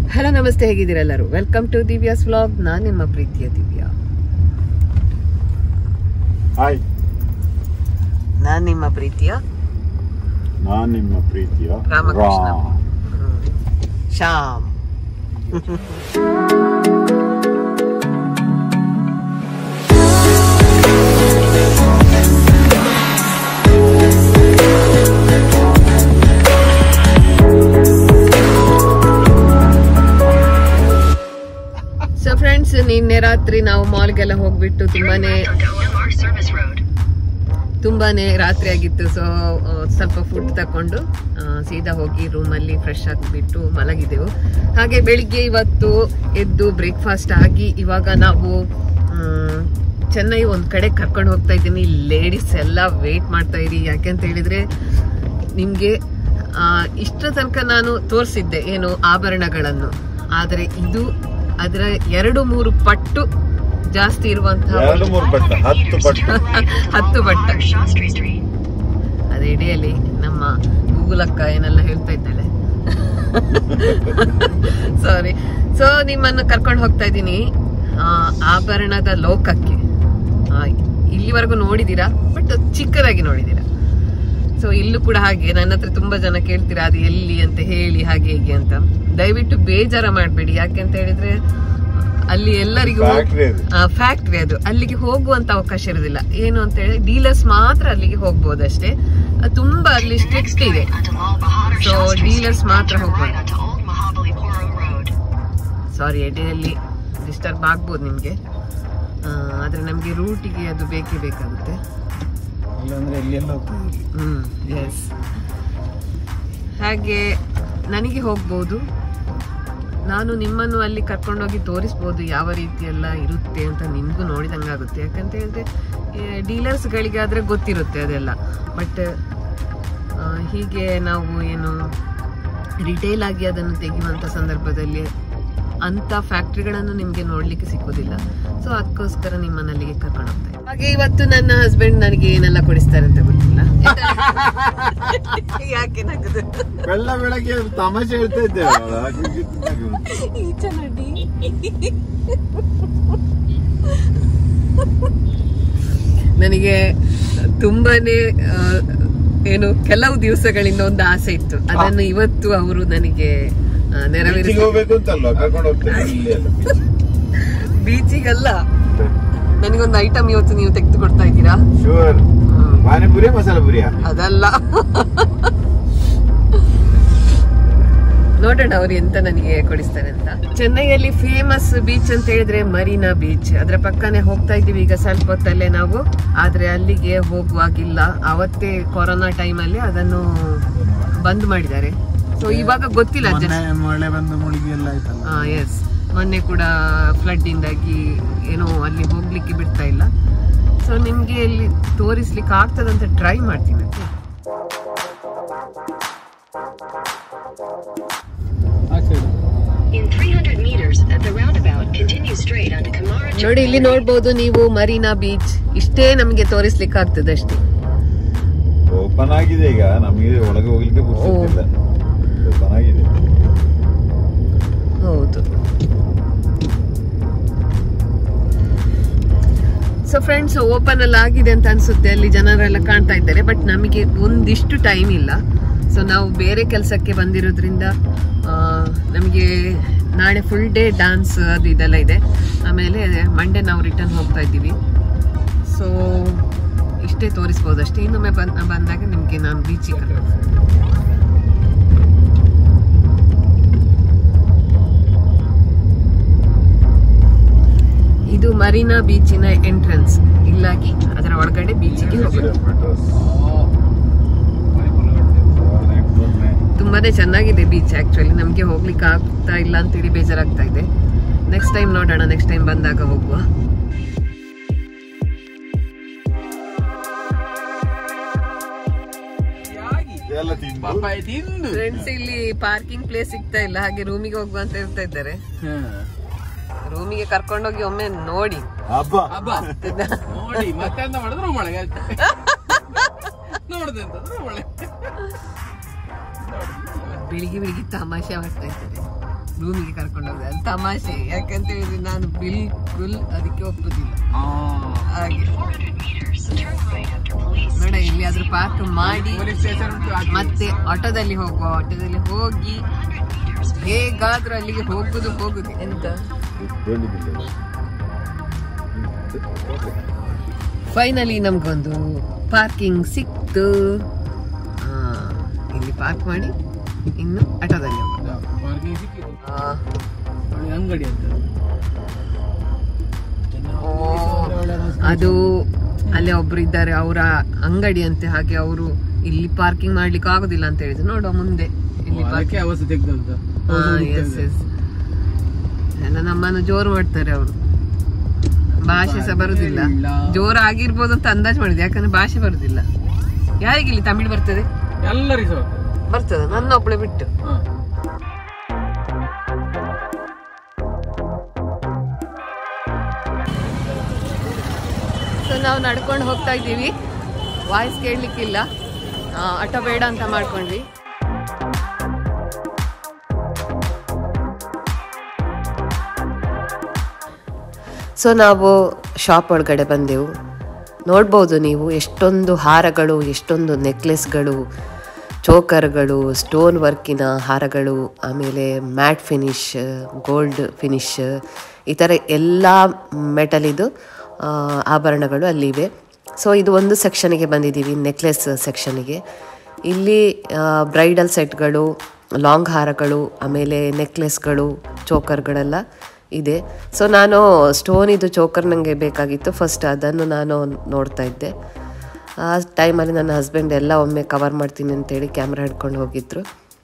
Hello ನಮಸ್ತೆ ಹೇಗಿದ್ದೀರಾ ಎಲ್ಲರೂ ವೆಲ್ಕಮ್ ಟು ದಿವ್ಯಾಸ್ ವ್ಲಾಗ್ ನಾನು ನಿಮ್ಮ ಪ್ರೀತಿಯ ದಿವ್ಯಾ ಹಾಯ್ ನಾನು ನಿಮ್ಮ ಪ್ರೀತಿಯ ನಾನ್ ನಿಮ್ಮ ಪ್ರೀತಿಯ ರಾಮಕೃಷ್ಣ. ರಾಮ್. ಶ್ಯಾಮ್ ಸೊ ಫ್ರೆಂಡ್ಸ್ ನಿನ್ನೆ ರಾತ್ರಿ ನಾವು ಮಾಲ್ಗೆಲ್ಲ ಹೋಗ್ಬಿಟ್ಟು ತುಂಬಾನೇ ತುಂಬಾನೇ ರಾತ್ರಿ ಆಗಿತ್ತು ಸೊ ಸ್ವಲ್ಪ ಫುಡ್ ತಕೊಂಡು ಆ, ಸೀದಾ ಹೋಗಿ ರೂಮಲ್ಲಿ ಫ್ರೆಶ್ ಆಗಿಬಿಟ್ಟು ಮಲಗಿದೆವು ಹಾಗೆ ಬೆಳಿಗ್ಗೆ ಇವತ್ತು ಎದ್ದು ಬ್ರೇಕ್ಫಾಸ್ಟ್ ಆಗಿ ಇವಾಗ ನಾವು ಮ್, ಚೆನ್ನೈ ಒಂದ್ ಕಡೆ ಕರ್ಕೊಂಡು ಹೋಗ್ತಾ ಇದ್ದೀನಿ ಲೇಡೀಸ್ ಎಲ್ಲ ವೇಟ್ ಮಾಡ್ತಾ ಇರಿ ಯಾಕೆಂತ ಹೇಳಿದ್ರೆ ನಿಮ್ಗೆ ಆ, ಇಷ್ಟರ ತನಕ ನಾನು ತೋರಿಸಿದ್ದೆ ಏನು ಆಭರಣಗಳನ್ನು ಆದರೆ ಇದು ಅದರ ಎರಡು ಮೂರು ಪಟ್ಟು ಜಾಸ್ತಿ ಇರುವಂತಹ ಎರಡು ಮೂರು ಪಟ್ಟು ಹತ್ತು ಪಟ್ಟು ಹತ್ತು ಬಟ್ಟ ಅದೇ ಇಡೆಯಲ್ಲಿ ನಮ್ಮ ಗೂಗುಲ್ ಅಕ್ಕ ಏನೆಲ್ಲ ಹೇಳ್ತಾ ಇದ್ದಾಳೆ ಸಾರಿ ಸೊ ನಿಮ್ಮನ್ನು ಕರ್ಕೊಂಡು ಹೋಗ್ತಾ ಇದ್ದೀನಿ ಆ, ಆಭರಣದ ಲೋಕಕ್ಕೆ ಆ, ಇಲ್ಲಿವರೆಗೂ ನೋಡಿದೀರಾ ಬಟ್ ಚಿಕ್ಕದಾಗಿ ನೋಡಿದೀರಾ ಸೊ ಇಲ್ಲೂ ಕೂಡ ಹಾಗೆ ನನ್ನ ಹತ್ರ ತುಂಬಾ ಜನ ಕೇಳ್ತೀರಾ ಅದು ಎಲ್ಲಿ ಅಂತ ಹೇಳಿ ಹಾಗೆ ಹೀಗೆ ಅಂತ ದಯವಿಟ್ಟು ಬೇಜಾರ ಮಾಡಬೇಡಿ ಯಾಕೆ ಅಂತ ಹೇಳಿದ್ರೆ ಅಲ್ಲಿ ಎಲ್ಲರಿಗೂ ಫ್ಯಾಕ್ಟ್ರಿ ಅದು ಫ್ಯಾಕ್ಟ್ರಿ ಅದು ಅಲ್ಲಿಗೆ ಹೋಗುವಂತ ಅವಕಾಶ ಇರೋದಿಲ್ಲ ಏನು ಅಂತ ಹೇಳಿ ಡೀಲರ್ಸ್ ಮಾತ್ರ ಅಲ್ಲಿಗೆ ಹೋಗ್ಬೋದು ಅಷ್ಟೇ ಅದು ತುಂಬಾ ಅಲ್ಲಿ ಸ್ಟ್ರಿಕ್ಟ್ ಇದೆ ಸೊ ಡೀಲರ್ಸ್ ಮಾತ್ರ ಹೋಗ್ಬೋದು ಸಾರಿ ಎಡೆಯಲ್ಲಿ ಡಿಸ್ಟರ್ಬ್ ಆಗ್ಬೋದು ನಿಮ್ಗೆ ಆ, ಆದ್ರೆ ನಮ್ಗೆ ರೂಟಿಗೆ ಅದು ಬೇಕೇ ಬೇಕಾಗುತ್ತೆ ಇಲ್ಲಾಂದ್ರೆ ಎಲ್ಲಿಯೆಲ್ಲ ಹೋಗ್ತದೆ ಹ್ಮ್ ಎಸ್ ಹಾಗೆ ನನಗೆ ಹೋಗ್ಬೋದು ನಾನು ನಿಮ್ಮನ್ನು ಅಲ್ಲಿ ಕರ್ಕೊಂಡೋಗಿ ತೋರಿಸ್ಬೋದು ಯಾವ ರೀತಿ ಎಲ್ಲ ಇರುತ್ತೆ ಅಂತ ನಿಮ್ಗೂ ನೋಡಿದಂಗಾಗುತ್ತೆ ಯಾಕಂತ ಹೇಳಿದ್ರೆ ಡೀಲರ್ಸ್ಗಳಿಗಾದ್ರೆ ಗೊತ್ತಿರುತ್ತೆ ಅದೆಲ್ಲ ಬಟ್ ಹೀಗೆ ನಾವು ಏನು ರಿಟೇಲ್ ಆಗಿ ಅದನ್ನು ತೆಗೆಯುವಂಥ ಸಂದರ್ಭದಲ್ಲಿ ಅಂತ ಫ್ಯಾಕ್ಟ್ರಿಗಳನ್ನು ನಿಮ್ಗೆ ನೋಡ್ಲಿಕ್ಕೆ ಸಿಕ್ಕೋದಿಲ್ಲ ಸೊ ಅದಕ್ಕೋಸ್ಕರ ನಿಮ್ಮನ್ನ ಅಲ್ಲಿಗೆ ಕರ್ಕೊಂಡು ಹೋಗ್ತಾ ಇದ್ದೀನಿ. ಹಾಗೆ ಇವತ್ತು ನನ್ನ ಹಸ್ಬೆಂಡ್ ನನಗೆ ಏನೆಲ್ಲ ಕೊಡಿಸ್ತಾರೆ ಅಂತ ಗೊತ್ತಿಲ್ಲ ಯಾಕೆ ನಗದು ಬೆಲ್ಲ ಬೆಳಗ್ಗೆ ತಮಾಷೆ ಹೇಳ್ತಾ ಇದ್ದೆ ನನಗೆ ತುಂಬಾನೇ ಆ, ಏನು ಕೆಲವು ದಿವಸಗಳಿಂದ ಒಂದು ಆಸೆ ಇತ್ತು ಅದನ್ನು ಇವತ್ತು ಅವರು ನನಗೆ ಆ, ನೆರವೇರಿಸಿ ಹೋಗ್ಬೇಕು ಅಂತಲ್ವಾ ಕರ್ಕೊಂಡು ಹೋಗ್ತೇನೆ ಇಲ್ಲಿ ಎಲ್ಲ ಬೀಚಿಗಲ್ಲ ನನಗೊಂದು ಐಟಮ್ ಇವತ್ತು ನೀವು ತೆಗೆದು ಕೊಡ್ತಾ ಇದ್ದೀರಾ ಶೂರ್ ಪಾನಿಪುರಿ ಮಸಾಲ ಪುರಿಯಾ ಅದಲ್ಲ ನೋಡೋಣ ಅವ್ರು ಎಂತ ನನಗೆ ಕೊಡಿಸ್ತಾರೆ ಅಂತ ಚೆನ್ನೈಯಲ್ಲಿ ಫೇಮಸ್ ಬೀಚ್ ಅಂತ ಹೇಳಿದ್ರೆ ಮರೀನಾ ಬೀಚ್ ಅದ್ರ ಪಕ್ಕನೆ ಹೋಗ್ತಾ ಇದ್ದೀವಿ ಈಗ ಸ್ವಲ್ಪ ಹೊತ್ತಲ್ಲೇ ನಾವು ಆದ್ರೆ ಅಲ್ಲಿಗೆ ಹೋಗುವಾಗಿಲ್ಲ ಅವತ್ತೇ ಕೊರೋನಾ ಟೈಮಲ್ಲಿ ಅದನ್ನು ಬಂದ್ ಮಾಡಿದ್ದಾರೆ ಸೊ ಇವಾಗ ಗೊತ್ತಿಲ್ಲ just- ಮಳೆ ಬಂದು ಮುಳುಗಿ ಎಲ್ಲ ಆಯ್ತಲ್ಲ ಎಸ್ ಮೊನ್ನೆ ಕೂಡ ಫ್ಲಡ್ ಇಂದಾಗಿ ಏನೋ ಅಲ್ಲಿ ಹೋಗ್ಲಿಕ್ಕೆ ಬಿಡ್ತಾ ಇಲ್ಲ ಸೊ ನಿಮ್ಗೆ ಇಲ್ಲಿ ತೋರಿಸ್ಲಿಕ್ಕೆ ಆಗ್ತದಂತ ಟ್ರೈ ಮಾಡ್ತೀನಿ In 300 meters at the roundabout, continue straight onto Kamara ನೋಡಿ ಇಲ್ಲಿ ನೋಡ್ಬೋದು ನೀವು ಮರೀನಾ ಬೀಚ್ ಇಷ್ಟೇ ನಮ್ಗೆ ತೋರಿಸ್ಲಿಕ್ಕೆ ಆಗ್ತದೆ ಅಷ್ಟೇ ಓಪನ್ ಆಗಿದೆ ಈಗ ನಮಗೆ ಒಳಗೆ ಹೋಗ್ಲಿಕ್ಕೆ ಗೊತ್ತಿಲ್ಲ ಓಪನ್ ಆಗಿದೆ ಹೌದು ಸೊ ಫ್ರೆಂಡ್ಸ್ ಓಪನ್ ಅಲ್ಲಿ ಆಗಿದೆ ಅಂತ ಅನ್ಸುತ್ತೆ ಅಲ್ಲಿ ಜನರೆಲ್ಲ ಕಾಣ್ತಾ ಇದ್ದಾರೆ ಬಟ್ ನಮಗೆ ಒಂದಿಷ್ಟು ಟೈಮ್ ಇಲ್ಲ ಸೊ ನಾವು ಬೇರೆ ಕೆಲಸಕ್ಕೆ ಬಂದಿರೋದ್ರಿಂದ ಆ, ನಮಗೆ ನಾಳೆ ಫುಲ್ ಡೇ ಡಾನ್ಸ್ ಅದು ಇದೆಲ್ಲ ಇದೆ ಆಮೇಲೆ ಮಂಡೇ ನಾವು ರಿಟರ್ನ್ ಹೋಗ್ತಾ ಇದ್ದೀವಿ ಸೊ ಇಷ್ಟೇ ತೋರಿಸ್ಬೋದು ಅಷ್ಟೇ ಇನ್ನೊಮ್ಮೆ ಬಂದ ಬಂದಾಗ ನಿಮಗೆ ನಾನು ಬೀಚಿಗೆ ಇದು ಮರೀನಾ ಬೀಚಿನ ಎಂಟ್ರೆನ್ಸ್ ಇಲ್ಲಾಗಿ ಅದರ ಒಳಗಡೆ ಬೀಚಿಗೆ ಹೋಗೋದು ತುಂಬಾನೇ ಚೆನ್ನಾಗಿದೆ ಬೀಚ್ ಆಕ್ಚುಲಿ ನಮಗೆ ಹೋಗ್ಲಿಕ್ಕೆ ಆಗ್ತಾ ಇಲ್ಲ ಅಂತೇಳಿ ಬೇಜಾರಾಗ್ತಾ ಇದೆ ನೆಕ್ಸ್ಟ್ ಟೈಮ್ ನೋಡೋಣ ನೆಕ್ಸ್ಟ್ ಟೈಮ್ ಬಂದಾಗ ಹೋಗುವ ಎಲ್ಲ ತಿಂದು ಫ್ರೆಂಡ್ಸ್ ಇಲ್ಲಿ ಪಾರ್ಕಿಂಗ್ ಪ್ಲೇಸ್ ಸಿಗ್ತಾ ಇಲ್ಲ ಹಾಗೆ ರೂಮಿಗೆ ಹೋಗುವ ಅಂತ ಹೇಳ್ತಾ ಇದ್ದಾರೆ ರೂಮಿಗೆ ಕರ್ಕೊಂಡೋಗಿ ಒಮ್ಮೆ ನೋಡಿ ಹಬ್ಬ ನೋಡಿ ಮತ್ತೆ ಅಂತ ಮಾಡಿದ್ರೆ ಒಳಗೆ ನೋಡ್ದೆ ಅಂತಂದ್ರೆ ಒಳ್ಳೆ ಬೆಳಿಗ್ಗೆ ಬೆಳಿಗ್ಗೆ ತಮಾಷೆ ಮಾಡ್ತಾ ಇದ್ದಾರೆ ರೂಮಿಗೆ ಕರ್ಕೊಂಡು ಹೋಗುದು ಅದು ತಮಾಷೆ ಯಾಕಂತ ಹೇಳಿದ್ರೆ ನಾನು ಬಿಲ್ಕುಲ್ ಅದಕ್ಕೆ ಒಪ್ಪುದಿಲ್ಲ ಹಾಗೆ 400 meters, turn right after police. ನೋಡ ಎಲ್ಲಿಯಾದ್ರೂ ಪಾರ್ಕ್ ಮಾಡಿ ಪೊಲೀಸ್ ಸ್ಟೇಷನ್ ಉಂಟು ಆಚೆ. ಮತ್ತೆ ಆಟೋದಲ್ಲಿ ಹೋಗುವ ಆಟೋದಲ್ಲಿ ಹೋಗಿ ಹೇಗಾದ್ರೂ ಅಲ್ಲಿಗೆ ಹೋಗುದು ಹೋಗುದು ಎಂತ ಹೇಳಿದ್ದಿಲ್ಲ ಫೈನಲಿ ನಮ್ಗೊಂದು ಪಾರ್ಕಿಂಗ್ ಸಿಕ್ತು ಆ, ಇಲ್ಲಿ ಪಾರ್ಕ್ ಮಾಡಿ ಇನ್ನು ಆಟೋದಲ್ಲಿ ಹೋಗೋದು ಪಾರ್ಕಿಂಗ್ ಸಿಕ್ಕಿದೆ ಆ, ಒಳ್ಳೆ ಅಂಗಡಿ ಅಂತ ಓ, ಅದು ಅಲ್ಲೇ ಒಬ್ರು ಇದ್ದಾರೆ ಅವರ ಅಂಗಡಿ ಅಂತೆ ಹಾಗೆ ಅವರು ಇಲ್ಲಿ ಪಾರ್ಕಿಂಗ್ ಮಾಡ್ಲಿಕ್ಕೆ ಆಗುದಿಲ್ಲ ಅಂತ ಹೇಳಿದ್ರು ನೋಡುವ ಮುಂದೆ ಇಲ್ಲಿ ಅದಕ್ಕೆ ಅವಸ್ಥೆ ತೆಗ್ದದ್ದು ಎಸ್ ಎಸ್ ಎಲ್ಲ ನಮ್ಮನ್ನು ಜೋರು ಮಾಡ್ತಾರೆ ಅವರು ಭಾಷೆ ಸಹ ಬರುದಿಲ್ಲ ಇಲ್ಲ. ಜೋರು ಆಗಿರ್ಬೋದು ಅಂತ ಅಂದಾಜು ಮಾಡಿದೆ ಯಾಕಂದ್ರೆ ಭಾಷೆ ಬರುದಿಲ್ಲ ಯಾರಿಗೆ ಇಲ್ಲಿ ತಮಿಳು ಬರ್ತದೆ ಎಲ್ಲರಿಗೂ ಸಹ ಬರ್ತದೆ ನನ್ನ ಒಬ್ಳೆ ಬಿಟ್ಟು ಹಾ ಸೊ ನಾವು ನಡ್ಕೊಂಡು ಹೋಗ್ತಾ ಇದ್ದೀವಿ ವಾಯ್ಸ್ ಕೇಳಲಿಕ್ಕಿಲ್ಲ ಆಟೋ ಬೇಡ ಅಂತ ಮಾಡ್ಕೊಂಡ್ವಿ ಸೊ ನಾವು ಶಾಪ್ ಒಳಗಡೆ ಬಂದೆವು ನೋಡ್ಬೋದು ನೀವು ಎಷ್ಟೊಂದು ಹಾರಗಳು ಎಷ್ಟೊಂದು ನೆಕ್ಲೆಸ್ಗಳು ಚೋಕರ್ಗಳು ಸ್ಟೋನ್ ವರ್ಕಿನ ಹಾರಗಳು ಆಮೇಲೆ ಮ್ಯಾಟ್ ಫಿನಿಶ್ ಗೋಲ್ಡ್ ಫಿನಿಶ್ ಈ ಥರ ಎಲ್ಲ ಮೆಟಲಿದು ಆ, ಆಭರಣಗಳು ಅಲ್ಲಿವೆ ಸೊ ಇದು ಒಂದು ಸೆಕ್ಷನಿಗೆ ಬಂದಿದ್ದೀವಿ ನೆಕ್ಲೆಸ್ ಸೆಕ್ಷನಿಗೆ ಇಲ್ಲಿ ಬ್ರೈಡಲ್ ಸೆಟ್ಗಳು ಲಾಂಗ್ ಹಾರಗಳು ಆಮೇಲೆ ನೆಕ್ಲೆಸ್ಗಳು ಚೋಕರ್ಗಳೆಲ್ಲ ಇದೆ ಸೊ ನಾನು ಸ್ಟೋನ್ ಇದು ಚೋಕರ್ ನನಗೆ ಬೇಕಾಗಿತ್ತು ಫಸ್ಟ್ ಅದನ್ನು ನಾನು ನೋಡ್ತಾ ಇದ್ದೆ ಆ ಟೈಮಲ್ಲಿ ನನ್ನ ಹಸ್ಬೆಂಡ್ ಎಲ್ಲ ಒಮ್ಮೆ ಕವರ್ ಮಾಡ್ತೀನಿ ಅಂತೇಳಿ ಕ್ಯಾಮ್ರಾ ಹಿಡ್ಕೊಂಡು ಹೋಗಿದ್ರು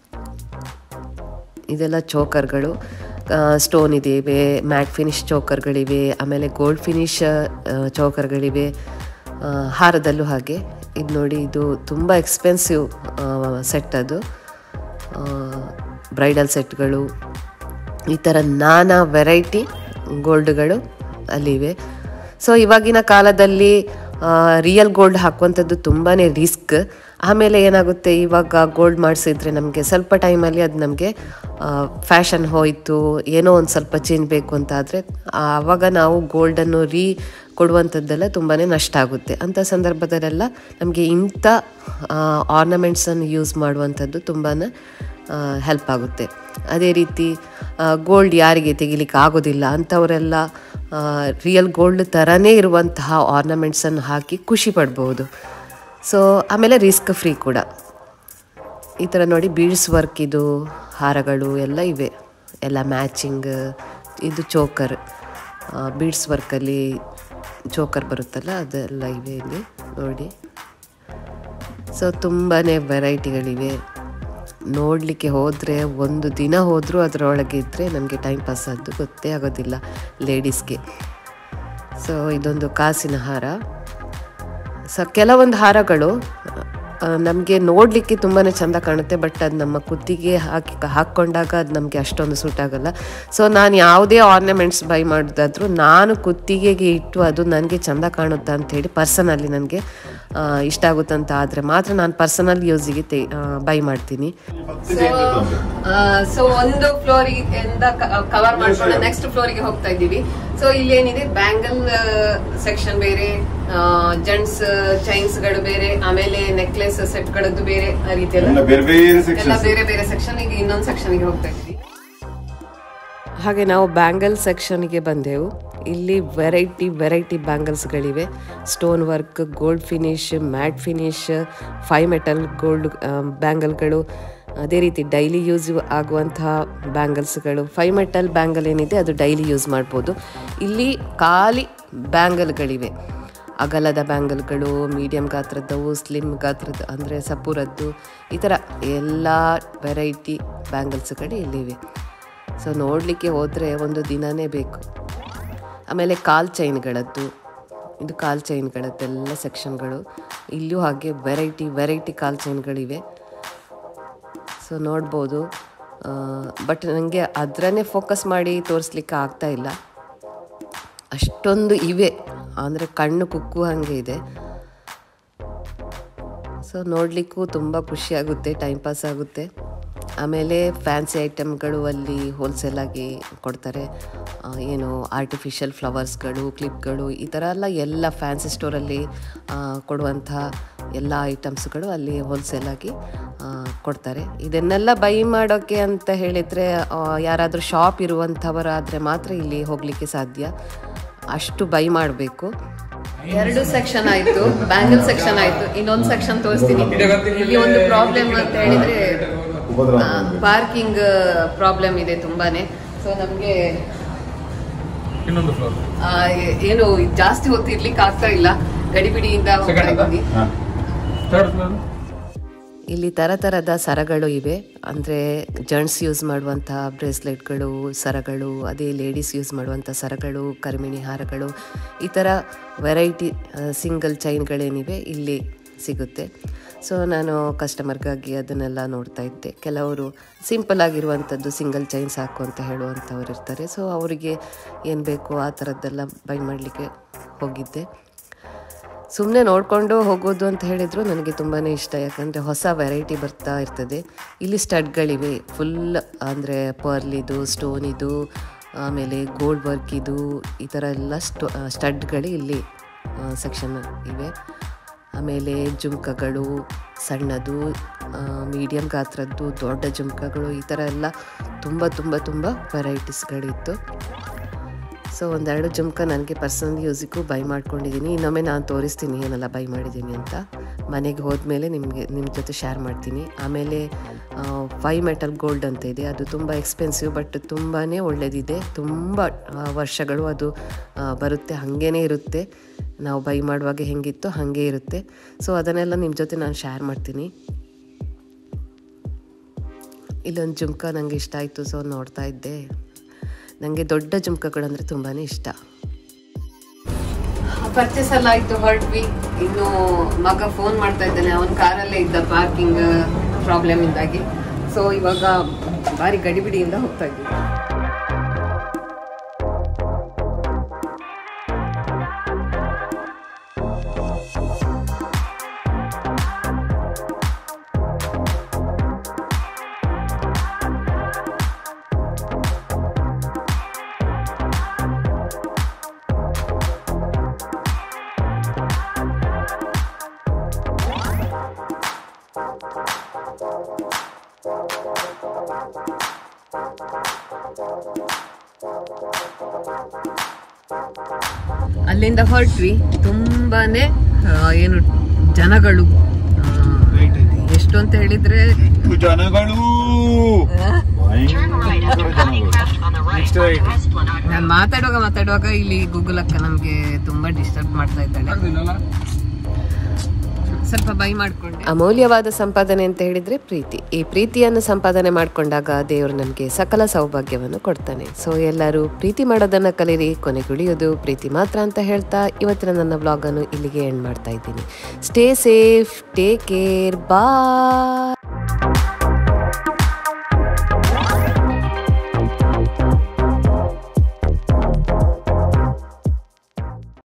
ಇದೆಲ್ಲ ಚೋಕರ್ಗಳು ಸ್ಟೋನ್ ಇದಿವೆ ಮ್ಯಾಟ್ ಫಿನಿಶ್ ಚೋಕರ್ಗಳಿವೆ ಆಮೇಲೆ ಗೋಲ್ಡ್ ಫಿನಿಶ್ ಚೋಕರ್ಗಳಿವೆ ಆ, ಹಾರದಲ್ಲೂ ಹಾಗೆ ಇದು ನೋಡಿ ಇದು ತುಂಬ ಎಕ್ಸ್ಪೆನ್ಸಿವ್ ಸೆಟ್ ಅದು ಬ್ರೈಡಲ್ ಸೆಟ್ಗಳು ಈ ಥರ ನಾನಾ ವೆರೈಟಿ ಗೋಲ್ಡ್ಗಳು ಅಲ್ಲಿವೆ ಸೊ ಇವಾಗಿನ ಕಾಲದಲ್ಲಿ ರಿಯಲ್ ಗೋಲ್ಡ್ ಹಾಕುವಂಥದ್ದು ತುಂಬಾ ರಿಸ್ಕ್ ಆಮೇಲೆ ಏನಾಗುತ್ತೆ ಇವಾಗ ಗೋಲ್ಡ್ ಮಾಡಿಸಿದ್ರೆ ನಮಗೆ ಸ್ವಲ್ಪ ಟೈಮಲ್ಲಿ ಅದು ನಮಗೆ ಫ್ಯಾಷನ್ ಹೋಯಿತು ಏನೋ ಒಂದು ಸ್ವಲ್ಪ ಚೇಂಜ್ ಬೇಕು ಅಂತ ಆದರೆ ಆವಾಗ ನಾವು ಗೋಲ್ಡನ್ನು ರೀ ಕೊಡುವಂಥದ್ದೆಲ್ಲ ತುಂಬಾ ನಷ್ಟ ಆಗುತ್ತೆ ಅಂಥ ಸಂದರ್ಭದಲ್ಲೆಲ್ಲ ನಮಗೆ ಇಂಥ ಆರ್ನಮೆಂಟ್ಸನ್ನು ಯೂಸ್ ಮಾಡುವಂಥದ್ದು ತುಂಬಾ ಹೆಲ್ಪ್ ಆಗುತ್ತೆ ಅದೇ ರೀತಿ ಗೋಲ್ಡ್ ಯಾರಿಗೆ ತೆಗಿಲಿಕ್ಕೆ ಆಗೋದಿಲ್ಲ ಅಂಥವರೆಲ್ಲ ರಿಯಲ್ ಗೋಲ್ಡ್ ಥರನೇ ಇರುವಂತಹ ಆರ್ನಮೆಂಟ್ಸನ್ನು ಹಾಕಿ ಖುಷಿ ಪಡ್ಬೋದು ಸೊ ಆಮೇಲೆ ರಿಸ್ಕ್ ಫ್ರೀ ಕೂಡ ಈ ಥರ ನೋಡಿ ಬೀಡ್ಸ್ ವರ್ಕ್ ಇದು ಹಾರಗಳು ಎಲ್ಲ ಇವೆ ಎಲ್ಲ ಮ್ಯಾಚಿಂಗ್ ಇದು ಚೋಕರ್ ಬೀಡ್ಸ್ ವರ್ಕಲ್ಲಿ ಚೋಕರ್ ಬರುತ್ತಲ್ಲ ಅದೆಲ್ಲ ಇವೆ ಇಲ್ಲಿ ನೋಡಿ ಸೊ ತುಂಬಾ ವೆರೈಟಿಗಳಿವೆ ನೋಡಲಿಕ್ಕೆ ಹೋದರೆ ಒಂದು ದಿನ ಹೋದರೂ ಅದರೊಳಗೆ ಇದ್ದರೆ ನಮಗೆ ಟೈಮ್ ಪಾಸ್ ಆದ್ದು ಗೊತ್ತೇ ಆಗೋದಿಲ್ಲ ಲೇಡೀಸ್ಗೆ ಸೊ ಇದೊಂದು ಕಾಸಿನ ಹಾರ ಸೊ ಕೆಲವೊಂದು ಹಾರಗಳು ನಮಗೆ ನೋಡಲಿಕ್ಕೆ ತುಂಬಾ ಚೆಂದ ಕಾಣುತ್ತೆ ಬಟ್ ಅದು ನಮ್ಮ ಕುತ್ತಿಗೆ ಹಾಕಿ ಹಾಕ್ಕೊಂಡಾಗ ಅದು ನಮಗೆ ಅಷ್ಟೊಂದು ಸೂಟ್ ಆಗಲ್ಲ ಸೊ ನಾನು ಯಾವುದೇ ಆರ್ನಮೆಂಟ್ಸ್ ಬೈ ಮಾಡೋದಾದ್ರೂ ನಾನು ಕುತ್ತಿಗೆಗೆ ಇಟ್ಟು ಅದು ನನಗೆ ಚೆಂದ ಕಾಣುತ್ತಾ ಅಂಥೇಳಿ ಪರ್ಸನಲ್ಲಿ ನನಗೆ ಇಷ್ಟ ಆಗುತ್ತಂತ ಆದರೆ ಮಾತ್ರ ನಾನು ಪರ್ಸನಲ್ ಯೂಸಿಗೆ ತೇ ಬೈ ಮಾಡ್ತೀನಿ ಸೊ ಒಂದು ಫ್ಲೋರ್ ಇಂದ ಕವರ್ ಮಾಡ್ಕೊಂಡು ನೆಕ್ಸ್ಟ್ ಫ್ಲೋರಿಗೆ ಹೋಗ್ತಾ ಇದ್ದೀವಿ ಸೊ ಇಲ್ಲಿ ಏನಿದೆ ಬ್ಯಾಂಗಲ್ ಸೆಕ್ಷನ್ ಬೇರೆ ಜೆಂಟ್ಸ್ ಚೈನ್ಸ್ ಗಳು ಬೇರೆ ಆಮೇಲೆ ನೆಕ್ಲೆಸ್ ಸೆಟ್ ಗಳದ್ದು ಬೇರೆ ಆ ರೀತಿ ಎಲ್ಲ ಎಲ್ಲ ಬೇರೆ ಬೇರೆ ಎಲ್ಲ ಸೆಕ್ಷನ್ಸ್ ಬೇರೆ ಬೇರೆ ಸೆಕ್ಷನ್ ಈಗ ಇನ್ನೊಂದು ಸೆಕ್ಷನ್ಗೆ ಹೋಗ್ತಾ ಇದ್ವಿ ಹಾಗೆ ನಾವು ಬ್ಯಾಂಗಲ್ ಸೆಕ್ಷನ್ಗೆ ಬಂದೆವು ಇಲ್ಲಿ ವೆರೈಟಿ ವೆರೈಟಿ ಬ್ಯಾಂಗಲ್ಸ್ಗಳಿವೆ stone work gold finish matte finish ಫೈ ಮೆಟಲ್ ಗೋಲ್ಡ್ ಬ್ಯಾಂಗಲ್ಗಳು ಅದೇ ರೀತಿ ಡೈಲಿ ಯೂಸ್ ಆಗುವಂತಹ ಬ್ಯಾಂಗಲ್ಸ್ಗಳು ಫೈ ಮೆಟಲ್ ಬ್ಯಾಂಗಲ್ ಏನಿದೆ ಅದು ಡೈಲಿ ಯೂಸ್ ಮಾಡ್ಬೋದು ಇಲ್ಲಿ ಖಾಲಿ ಬ್ಯಾಂಗಲ್ಗಳಿವೆ ಅಗಲದ ಬ್ಯಾಂಗಲ್ಗಳು ಮೀಡಿಯಂ ಗಾತ್ರದ್ದವು ಸ್ಲಿಮ್ ಗಾತ್ರದ ಅಂದರೆ ಸಪೂರದ್ದು ಈ ಥರ ಎಲ್ಲ ವೆರೈಟಿ ಬ್ಯಾಂಗಲ್ಸ್ಗಳು ಇಲ್ಲಿವೆ ಸೊ ನೋಡಲಿಕ್ಕೆ ಹೋದರೆ ಒಂದು ದಿನನೇ ಬೇಕು ಆಮೇಲೆ ಕಾಲ್ ಚೈನ್ಗಳದ್ದು ಇದು ಕಾಲ್ ಚೈನ್ಗಳದ್ದೆಲ್ಲ ಸೆಕ್ಷನ್ಗಳು ಇಲ್ಲೂ ಹಾಗೆ ವೆರೈಟಿ ವೆರೈಟಿ ಕಾಲ್ ಚೈನ್ಗಳಿವೆ ಸೊ ನೋಡ್ಬೋದು ಬಟ್ ನನಗೆ ಅದರನ್ನೇ ಫೋಕಸ್ ಮಾಡಿ ತೋರಿಸ್ಲಿಕ್ಕೆ ಆಗ್ತಾ ಇಲ್ಲ ಅಷ್ಟೊಂದು ಇವೆ ಅಂದರೆ ಕಣ್ಣು ಕುಕ್ಕುವ ಹಾಗೆ ಇದೆ ಸೊ ನೋಡಲಿಕ್ಕೂ ತುಂಬ ಖುಷಿ ಆಗುತ್ತೆ ಟೈಮ್ ಪಾಸ್ ಆಗುತ್ತೆ ಆಮೇಲೆ ಫ್ಯಾನ್ಸಿ ಐಟಮ್ಗಳು ಅಲ್ಲಿ ಹೋಲ್ಸೇಲ್ ಆಗಿ ಕೊಡ್ತಾರೆ ಆ, ಏನು ಆರ್ಟಿಫಿಷಿಯಲ್ ಫ್ಲವರ್ಸ್ಗಳು ಕ್ಲಿಪ್ಗಳು ಈ ಥರ ಎಲ್ಲ ಎಲ್ಲ ಫ್ಯಾನ್ಸಿ ಸ್ಟೋರಲ್ಲಿ ಆ, ಕೊಡುವಂಥ ಎಲ್ಲ ಐಟಮ್ಸ್ಗಳು ಅಲ್ಲಿ ಹೋಲ್ಸೇಲ್ ಆಗಿ ಆ, ಕೊಡ್ತಾರೆ ಇದನ್ನೆಲ್ಲ ಬೈ ಮಾಡೋಕ್ಕೆ ಅಂತ ಹೇಳಿದರೆ ಯಾರಾದರೂ ಶಾಪ್ ಇರುವಂಥವರಾದರೆ ಮಾತ್ರ ಇಲ್ಲಿ ಹೋಗಲಿಕ್ಕೆ ಸಾಧ್ಯ ಅಷ್ಟು ಬೈ ಮಾಡಬೇಕು ಎರಡು ಸೆಕ್ಷನ್ ಆಯ್ತು ಬ್ಯಾಂಗಲ್ ಸೆಕ್ಷನ್ ಆಯ್ತು ಇನ್ನೊಂದು ಸೆಕ್ಷನ್ ತೋರಿಸ್ತೀನಿ ಇಲ್ಲಿ ಒಂದು ಪ್ರಾಬ್ಲಮ್ ಅಂತ ಹೇಳಿದ್ರೆ ಉಪದ್ರ ಪಾರ್ಕಿಂಗ್ ಪ್ರಾಬ್ಲಮ್ ಇದೆ ತುಂಬಾನೇ ಸೊ ನಮಗೆ ಇನ್ನೊಂದು ಫ್ಲೋರ್ ಏನು ಜಾಸ್ತಿ ಹೊತ್ತು ಇರ್ಲಿಕ್ಕೆ ಆಗ್ತಾ ಇಲ್ಲ ಗಡಿಬಿಡಿಯಿಂದ ಹೋಗ್ತಾ Second ಅಲ್ಲ? ಇದ್ದೀನಿ ಹಾ. ಥರ್ಡ್ ಫ್ಲೋರ್ ಇಲ್ಲಿ ಥರ ಥರದ ಸರಗಳು ಇವೆ ಅಂದರೆ ಜೆಂಟ್ಸ್ ಯೂಸ್ ಮಾಡುವಂಥ ಬ್ರೇಸ್ಲೆಟ್ಗಳು ಸರಗಳು ಅದೇ ಲೇಡೀಸ್ ಯೂಸ್ ಮಾಡುವಂಥ ಸರಗಳು ಕರಿಮಿಣಿ ಹಾರಗಳು ಈ ಥರ ವೆರೈಟಿ ಸಿಂಗಲ್ ಚೈನ್ಗಳೇನಿವೆ ಇಲ್ಲಿ ಸಿಗುತ್ತೆ ಸೊ ನಾನು ಕಸ್ಟಮರ್ಗಾಗಿ ಅದನ್ನೆಲ್ಲ ನೋಡ್ತಾ ಇದ್ದೆ ಕೆಲವರು ಸಿಂಪಲ್ ಆಗಿರುವಂಥದ್ದು ಸಿಂಗಲ್ ಚೈನ್ ಸಾಕು ಅಂತ ಹೇಳುವಂಥವ್ರು ಇರ್ತಾರೆ ಸೊ ಅವರಿಗೆ ಏನು ಬೇಕು ಆ ಥರದ್ದೆಲ್ಲ ಬೈ ಮಾಡಲಿಕ್ಕೆ ಹೋಗಿದ್ದೆ ಸುಮ್ಮನೆ ನೋಡಿಕೊಂಡು ಹೋಗೋದು ಅಂತ ಹೇಳಿದ್ರು ನನಗೆ ತುಂಬಾ ಇಷ್ಟ ಯಾಕಂದರೆ ಹೊಸ ವೆರೈಟಿ ಬರ್ತಾ ಇರ್ತದೆ ಇಲ್ಲಿ ಸ್ಟಡ್ಗಳಿವೆ ಫುಲ್ ಅಂದರೆ ಪರ್ಲಿದು ಸ್ಟೋನಿದು ಆಮೇಲೆ ಗೋಲ್ಡ್ ವರ್ಕ್ ಇದು ಈ ಥರ ಎಲ್ಲ ಸ್ಟೋ ಸ್ಟಡ್ಗಳು ಇಲ್ಲಿ ಸೆಕ್ಷನ್ ಇವೆ ಆಮೇಲೆ ಜುಮ್ಕಗಳು ಸಣ್ಣದು ಮೀಡಿಯಮ್ ಗಾತ್ರದ್ದು ದೊಡ್ಡ ಜುಮ್ಕಗಳು ಈ ಥರ ಎಲ್ಲ ತುಂಬ ತುಂಬ ತುಂಬ ವೆರೈಟೀಸ್ಗಳಿತ್ತು ಸೊ ಒಂದೆರಡು ಜುಮ್ಕ ನನಗೆ ಪರ್ಸನಲ್ ಯೂಸಿಗೂ ಬೈ ಮಾಡ್ಕೊಂಡಿದ್ದೀನಿ ಇನ್ನೊಮ್ಮೆ ನಾನು ತೋರಿಸ್ತೀನಿ ಏನೆಲ್ಲ ಬೈ ಮಾಡಿದ್ದೀನಿ ಅಂತ ಮನೆಗೆ ಹೋದ್ಮೇಲೆ ನಿಮಗೆ ನಿಮ್ಮ ಜೊತೆ ಶೇರ್ ಮಾಡ್ತೀನಿ ಆಮೇಲೆ ಫೈ ಮೆಟಲ್ ಗೋಲ್ಡ್ ಅಂತ ಇದೆ ಅದು ತುಂಬ ಎಕ್ಸ್ಪೆನ್ಸಿವ್ ಬಟ್ ತುಂಬಾ ಒಳ್ಳೆಯದಿದೆ ತುಂಬ ಆ, ವರ್ಷಗಳು ಅದು ಆ, ಬರುತ್ತೆ ಹಾಗೇ ಇರುತ್ತೆ ನಾವು ಬೈ ಮಾಡುವಾಗ ಹೆಂಗಿತ್ತು ಹಾಗೆ ಇರುತ್ತೆ ಸೊ ಅದನ್ನೆಲ್ಲ ನಿಮ್ಮ ಜೊತೆ ನಾನು ಶೇರ್ ಮಾಡ್ತೀನಿ ಇಲ್ಲೊಂದು ಜುಮ್ಕ ನನಗೆ ಇಷ್ಟ ಆಯಿತು ಸೊ ನೋಡ್ತಾ ಇದ್ದೆ ನನಗೆ ದೊಡ್ಡ ಜುಮ್ಕಗಳಂದರೆ ತುಂಬಾ ಇಷ್ಟ ಪರ್ಚೇಸ್ ಎಲ್ಲ ಆಯ್ತು ಹೊರಟ್ವಿ ಇನ್ನು ಮಗ ಫೋನ್ ಮಾಡ್ತಾ ಇದ್ದಾನೆ ಅವನ ಕಾರಲ್ಲೇ ಇದ್ದ ಪಾರ್ಕಿಂಗ್ ಪ್ರಾಬ್ಲಮ್ ಇಂದಾಗಿ ಸೊ ಇವಾಗ ಭಾರಿ ಗಡಿಬಿಡಿಯಿಂದ ಹೋಗ್ತಾ ಇದ್ವಿ ಅಲ್ಲಿಂದ ಹೊರಟ್ವಿ ತುಂಬಾನೇ ಆ, ಏನು ಜನಗಳು ಆ, ಎಷ್ಟು ಅಂತ ಹೇಳಿದ್ರೆ ಎಷ್ಟು ಜನಗಳು Turn right after cutting left on the right Next onto right. Esplanade. ನಾನು ಮಾತಾಡುವಾಗ ಮಾತಾಡುವಾಗ ಇಲ್ಲಿ ಗೂಗಲ್ ಅಕ್ಕ ನಮ್ಗೆ ತುಂಬಾ ಡಿಸ್ಟರ್ಬ್ ಮಾಡ್ತಾ ಇದ್ದಾಳೆ ಆಗ್ಲಿಲ್ಲಲ್ಲ ಸ್ವಲ್ಪ ಬೈ ಮಾಡ್ಕೊಂಡೆ ಅಮೂಲ್ಯವಾದ ಸಂಪಾದನೆ ಅಂತ ಹೇಳಿದ್ರೆ ಪ್ರೀತಿ ಈ ಪ್ರೀತಿಯನ್ನು ಸಂಪಾದನೆ ಮಾಡಿಕೊಂಡಾಗ ದೇವರು ನಮಗೆ ಸಕಲ ಸೌಭಾಗ್ಯವನ್ನು ಕೊಡ್ತಾನೆ ಸೊ ಎಲ್ಲರೂ ಪ್ರೀತಿ ಮಾಡೋದನ್ನ ಕಲೀರಿ ಕೊನೆಗುಳಿಯೋದು ಪ್ರೀತಿ ಮಾತ್ರ ಅಂತ ಹೇಳ್ತಾ ಇವತ್ತಿನ ನನ್ನ ಬ್ಲಾಗ್ ಅನ್ನು ಇಲ್ಲಿಗೆ ಎಂಡ್ ಮಾಡ್ತಾ ಇದ್ದೀನಿ ಸ್ಟೇ ಸೇಫ್ ಟೇಕ್ ಕೇರ್ ಬಾಯ್